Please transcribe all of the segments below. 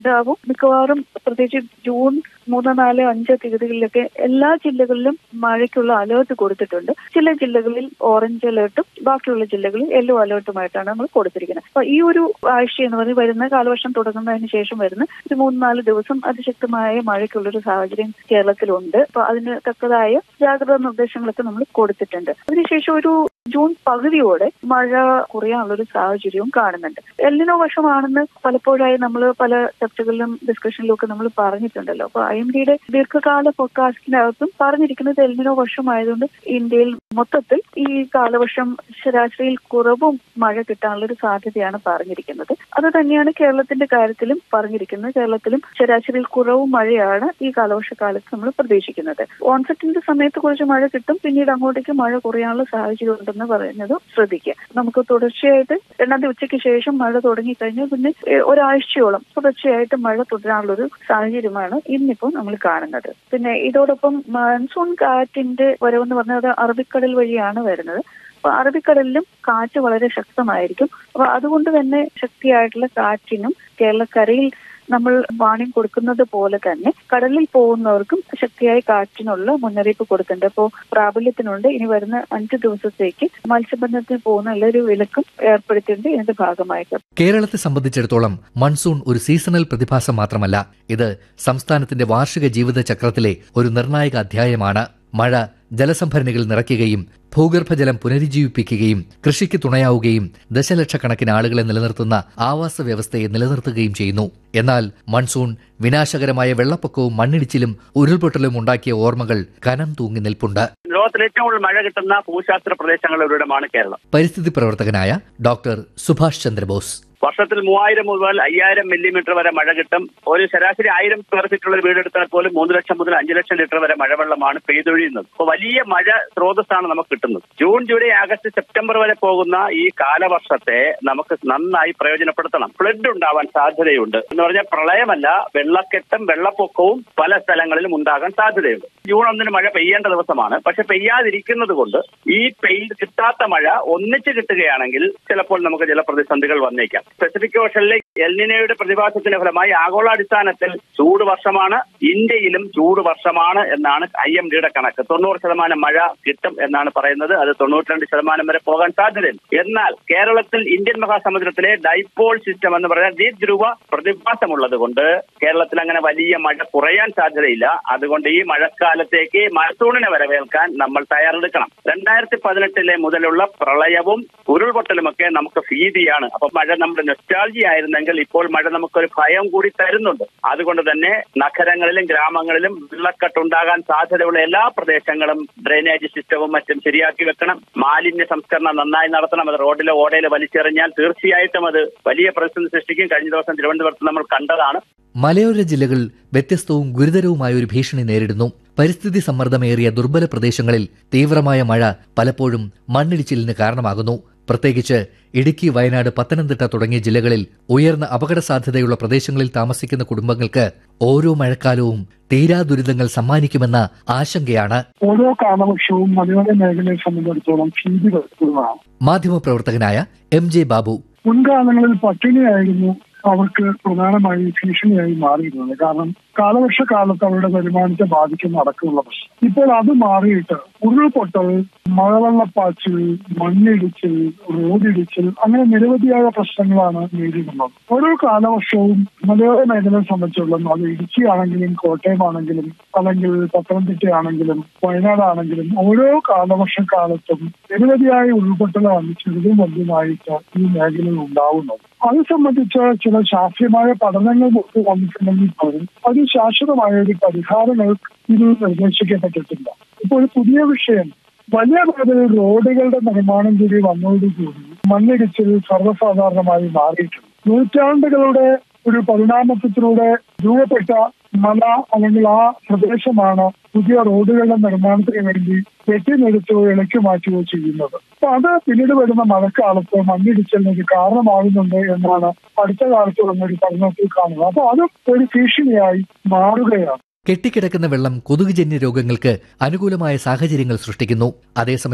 ഉണ്ടാവും മിക്കവാറും പ്രത്യേകിച്ച് ജൂൺ മൂന്ന് നാല് അഞ്ച് തീയതികളിലൊക്കെ എല്ലാ ജില്ലകളിലും മഴയ്ക്കുള്ള അലേർട്ട് കൊടുത്തിട്ടുണ്ട് ചില ജില്ലകളിൽ ഓറഞ്ച് അലേർട്ടും ബാക്കിയുള്ള ജില്ലകളിൽ യെല്ലോ അലേർട്ടുമായിട്ടാണ് നമ്മൾ കൊടുത്തിരിക്കുന്നത് അപ്പൊ ഈ ഒരു ആഴ്ച എന്ന് പറയുന്നത് വരുന്ന കാലവർഷം തുടങ്ങുന്നതിന് ശേഷം വരുന്ന ഒരു മൂന്ന് നാല് ദിവസം അതിശക്തമായ മഴയ്ക്കുള്ളൊരു സാഹചര്യം കേരളത്തിലുണ്ട് അപ്പൊ അതിന് തക്കതായ ജാഗ്രതാ നിർദ്ദേശങ്ങളൊക്കെ നമ്മൾ കൊടുത്തിട്ടുണ്ട് അതിനുശേഷം ഒരു ജൂൺ പകുതിയോടെ മഴ കുറയാനുള്ളൊരു സാഹചര്യവും കാണുന്നുണ്ട് എല്ലിനോ വശമാണെന്ന് പലപ്പോഴായി നമ്മൾ പല ചർച്ചകളിലും ഡിസ്കഷനിലും ഒക്കെ നമ്മൾ പറഞ്ഞിട്ടുണ്ടല്ലോ അപ്പൊ ഐ എം ഡിയുടെ ദീർഘകാല ഫോർകാസ്റ്റിനകത്തും പറഞ്ഞിരിക്കുന്നത് എല്ലിനോ വർഷമായതുകൊണ്ട് ഇന്ത്യയിൽ മൊത്തത്തിൽ ഈ കാലവർഷം ശരാശരിയിൽ കുറവും മഴ കിട്ടാനുള്ള ഒരു സാധ്യതയാണ് പറഞ്ഞിരിക്കുന്നത് അത് തന്നെയാണ് കേരളത്തിന്റെ കാര്യത്തിലും പറഞ്ഞിരിക്കുന്നത് കേരളത്തിലും ശരാശരിയിൽ കുറവും മഴയാണ് ഈ കാലവർഷക്കാലത്ത് നമ്മൾ പ്രതീക്ഷിക്കുന്നത് ഓൺസെറ്റിന്റെ സമയത്ത് കുറച്ച് മഴ കിട്ടും പിന്നീട് അങ്ങോട്ടേക്ക് മഴ കുറയാനുള്ള സാഹചര്യം ഉണ്ടെന്ന് പറയുന്നത് ശ്രദ്ധിക്കുക നമുക്ക് തുടർച്ചയായിട്ട് രണ്ടാം തീയതി ഉച്ചയ്ക്ക് ശേഷം മഴ തുടങ്ങിക്കഴിഞ്ഞാൽ പിന്നെ ഏഹ്, ഒരാഴ്ചയോളം തുടർച്ചയായിട്ട് മഴ തുടരാനുള്ള ഒരു സാഹചര്യമാണ് ഇന്നിപ്പോൾ നമ്മൾ കാണുന്നത് പിന്നെ ഇതോടൊപ്പം മൺസൂൺ കാറ്റിന്റെ വരവെന്ന് പറഞ്ഞത് അറബിക്കടൽ വഴിയാണ് വരുന്നത് അപ്പൊ അറബിക്കടലിലും കാറ്റ് വളരെ ശക്തമായിരിക്കും അപ്പൊ അതുകൊണ്ട് തന്നെ ശക്തിയായിട്ടുള്ള കാറ്റിനും കേരളക്കരയിൽ നമ്മൾ വാണിംഗ് കൊടുക്കുന്നത് പോലെ തന്നെ കടലിൽ പോകുന്നവർക്കും ശക്തിയായ കാറ്റിനുള്ള മുന്നറിയിപ്പ് കൊടുക്കുന്നുണ്ട് അപ്പോൾ പ്രാബല്യത്തിനുണ്ട് ഇനി വരുന്ന അഞ്ച് ദിവസത്തേക്ക് മത്സ്യബന്ധനത്തിന് പോകുന്ന എല്ലാവരും വിലക്കും ഏർപ്പെടുത്തിയിട്ടുണ്ട് ഇതിന്റെ ഭാഗമായിട്ട് കേരളത്തെ സംബന്ധിച്ചിടത്തോളം മൺസൂൺ ഒരു സീസണൽ പ്രതിഭാസം മാത്രമല്ല ഇത് സംസ്ഥാനത്തിന്റെ വാർഷിക ജീവിത ചക്രത്തിലെ ഒരു നിർണായക അധ്യായമാണ് മഴ ജലസംഭരണികൾ നിറയ്ക്കുകയും ഭൂഗർഭജലം പുനരുജ്ജീവിപ്പിക്കുകയും കൃഷിക്ക് തുണയാവുകയും ദശലക്ഷക്കണക്കിന് ആളുകളെ നിലനിർത്തുന്ന ആവാസ വ്യവസ്ഥയെ നിലനിർത്തുകയും ചെയ്യുന്നു എന്നാൽ മൺസൂൺ വിനാശകരമായ വെള്ളപ്പൊക്കവും മണ്ണിടിച്ചിലും ഉരുൾപൊട്ടലും ഉണ്ടാക്കിയ ഓർമ്മകൾ കനം തൂങ്ങി നിൽപ്പുണ്ട് ലോകത്തിൽ ഏറ്റവും കൂടുതൽ മഴ കിട്ടുന്ന ഭൂശാസ്ത്ര പ്രദേശങ്ങളുടെ ഒരിടമാണ് കേരളം പരിസ്ഥിതി പ്രവർത്തകനായ ഡോക്ടർ സുഭാഷ് ചന്ദ്രബോസ് വർഷത്തിൽ മൂവായിരം മുതൽ അയ്യായിരം മില്ലിമീറ്റർ വരെ മഴ കിട്ടും ഒരു ശരാശരി ആയിരം സ്ക്വയർ ഫീറ്റ് ഉള്ള ഒരു വീടെടുത്താൽ പോലും മൂന്ന് ലക്ഷം മുതൽ അഞ്ച് ലക്ഷം ലിറ്റർ വരെ മഴവെള്ളമാണ് പെയ്തൊഴിയുന്നത് അപ്പോൾ വലിയ മഴ സ്രോതസ്സാണ് നമുക്ക് കിട്ടുന്നത് ജൂൺ ജൂലൈ ആഗസ്റ്റ് സെപ്റ്റംബർ വരെ പോകുന്ന ഈ കാലവർഷത്തെ നമുക്ക് നന്നായി പ്രയോജനപ്പെടുത്തണം ഫ്ലഡ് ഉണ്ടാവാൻ സാധ്യതയുണ്ട് എന്ന് പറഞ്ഞാൽ പ്രളയമല്ല വെള്ളക്കെട്ടും വെള്ളപ്പൊക്കവും പല സ്ഥലങ്ങളിലും ഉണ്ടാകാൻ സാധ്യതയുണ്ട് ജൂൺ ഒന്നിന് മഴ പെയ്യേണ്ട ദിവസമാണ് പക്ഷെ പെയ്യാതിരിക്കുന്നത് കൊണ്ട് ഈ പെയ് കിട്ടാത്ത മഴ ഒന്നിച്ച് കിട്ടുകയാണെങ്കിൽ ചിലപ്പോൾ നമുക്ക് ജലപ്രതിസന്ധികൾ വന്നേക്കാം പസഫിക് ഓഷനിലെ എൽനിനയുടെ പ്രതിഭാസത്തിന്റെ ഫലമായി ആഗോളാടിസ്ഥാനത്തിൽ ചൂട് വർഷമാണ് ഇന്ത്യയിലും ചൂട് വർഷമാണ് എന്നാണ് ഐ എം ഡിയുടെ കണക്ക് തൊണ്ണൂറ് ശതമാനം മഴ കിട്ടും എന്നാണ് പറയുന്നത് അത് തൊണ്ണൂറ്റിരണ്ട് ശതമാനം വരെ പോകാൻ സാധ്യതയുണ്ട് എന്നാൽ കേരളത്തിൽ ഇന്ത്യൻ മഹാസമുദ്രത്തിലെ ഡൈപോൾ സിസ്റ്റം എന്ന് പറയുന്ന ദ്വിധ്രുവ പ്രതിഭാസമുള്ളത് കൊണ്ട് കേരളത്തിൽ അങ്ങനെ വലിയ മഴ കുറയാൻ സാധ്യതയില്ല അതുകൊണ്ട് ഈ മഴക്കാലത്തേക്ക് മൺസൂണിനെ വരവേൽക്കാൻ നമ്മൾ തയ്യാറെടുക്കണം രണ്ടായിരത്തി പതിനെട്ടിലെ മുതലുള്ള പ്രളയവും ഉരുൾപൊട്ടലുമൊക്കെ നമുക്ക് ഭീതിയാണ് അപ്പൊ മഴ നമ്മുടെ നെസ്റ്റാൾജി ആയിരുന്നെങ്കിൽ ഇപ്പോൾ മഴ നമുക്കൊരു ഭയം കൂടി തരുന്നുണ്ട് അതുകൊണ്ട് തന്നെ നഗരങ്ങളിലും ഗ്രാമങ്ങളിലും വെള്ളക്കെട്ടുണ്ടാകാൻ സാധ്യതയുള്ള എല്ലാ പ്രദേശങ്ങളും ഡ്രെയിനേജ് സിസ്റ്റവും മറ്റും ശരിയാക്കി വെക്കണം മാലിന്യ സംസ്കരണം നന്നായി നടത്തണം അത് റോഡിലോ ഓടയിലോ വലിച്ചെറിഞ്ഞാൽ തീർച്ചയായിട്ടും അത് വലിയ പ്രതിസന്ധി സൃഷ്ടിക്കും കഴിഞ്ഞ ദിവസം തിരുവനന്തപുരത്ത് നമ്മൾ കണ്ടതാണ് മലയോര ജില്ലകൾ വ്യത്യസ്തവും ഗുരുതരവുമായ ഒരു ഭീഷണി നേരിടുന്നു പരിസ്ഥിതി സമ്മർദ്ദമേറിയ ദുർബല പ്രദേശങ്ങളിൽ തീവ്രമായ മഴ പലപ്പോഴും മണ്ണിടിച്ചിലിന് കാരണമാകുന്നു പ്രത്യേകിച്ച് ഇടുക്കി വയനാട് പത്തനംതിട്ട തുടങ്ങിയ ജില്ലകളിൽ ഉയർന്ന അപകട സാധ്യതയുള്ള പ്രദേശങ്ങളിൽ താമസിക്കുന്ന കുടുംബങ്ങൾക്ക് ഓരോ മഴക്കാലവും തീരാ ദുരിതങ്ങൾ സമ്മാനിക്കുമെന്ന ആശങ്കയാണ് ഓരോ കാലവർഷവും മലയോര മേഖലയെ സംബന്ധിച്ചിടത്തോളം ഭീതി പരത്തുന്നതാണ് മാധ്യമപ്രവർത്തകനായ എം ജെ ബാബു മുൻകാലങ്ങളിൽ പട്ടിണിയായിരുന്നു അവർക്ക് പ്രധാനമായി ഭീഷണിയായി മാറിയിരുന്നത് കാരണം കാലവർഷ കാലത്ത് അവരുടെ വരുമാനത്തെ ബാധിക്കുന്ന അടക്കമുള്ള പ്രശ്നം ഇപ്പോൾ അത് മാറിയിട്ട് ഉരുൾപൊട്ടൽ മഴവെള്ളപ്പാച്ചിൽ മണ്ണിടിച്ചിൽ റോഡിടിച്ചിൽ അങ്ങനെ നിരവധിയായ പ്രശ്നങ്ങളാണ് നേരിടുന്നത് ഓരോ കാലവർഷവും മലയോര മേഖലയെ സംബന്ധിച്ചുള്ള അത് ഇടുക്കിയാണെങ്കിലും കോട്ടയമാണെങ്കിലും അല്ലെങ്കിൽ പത്തനംതിട്ടയാണെങ്കിലും വയനാടാണെങ്കിലും ഓരോ കാലവർഷ കാലത്തും നിരവധിയായ ഉരുൾപൊട്ടലാണ് ചെറുതും വലുതുമായിട്ട് ഈ മേഖലയിൽ ഉണ്ടാവുന്നത് അത് സംബന്ധിച്ച് ചില ശാസ്ത്രീയമായ പഠനങ്ങൾ പുറത്തു വന്നിട്ടുണ്ടെങ്കിൽ പോലും അത് ശാശ്വതമായ ഒരു പരിഹാരങ്ങൾ ഇത് നിർദ്ദേശിക്കപ്പെട്ടിട്ടില്ല ഇപ്പോൾ ഒരു പുതിയ വിഷയം വലിയ തോതിൽ റോഡുകളുടെ നിർമ്മാണം കൂടി വന്നതോടുകൂടി മണ്ണിടിച്ചിൽ സർവ്വസാധാരണമായി മാറിയിട്ടുണ്ട് നൂറ്റാണ്ടുകളുടെ ഒരു പരിണാമത്തിലൂടെ രൂപപ്പെട്ട മല അല്ലെങ്കിൽ ആ പ്രദേശമാണ് പുതിയ റോഡുകളുടെ നിർമ്മാണത്തിന് വേണ്ടി വെട്ടിനെടുത്തോ ഇളക്കി മാറ്റുകയോ ചെയ്യുന്നത് അപ്പൊ അത് പിന്നീട് വരുന്ന മഴക്കാലത്ത് മണ്ണിടിച്ചലിന് കാരണമാകുന്നുണ്ട് എന്നാണ് അടുത്ത കാലത്ത് വന്നൊരു പഠനത്തിൽ കാണുന്നത് അപ്പൊ അത് ഒരു ഭീഷണിയായി മാറുകയാണ് കെട്ടിക്കിടക്കുന്ന വെള്ളം കൊതുകുജന്യ രോഗങ്ങൾക്ക് അനുകൂലമായ സാഹചര്യങ്ങൾ സൃഷ്ടിക്കുന്നു അതേസമയം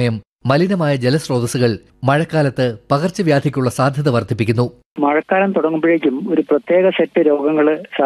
മലിനമായ ജലസ്രോതസ്സുകൾ മഴക്കാലത്ത് പകർച്ചവ്യാധിക്കുള്ള സാധ്യത വർദ്ധിപ്പിക്കുന്നു മഴക്കാലം തുടങ്ങുമ്പോഴേക്കും ഒരു പ്രത്യേക സെറ്റ് രോഗങ്ങൾ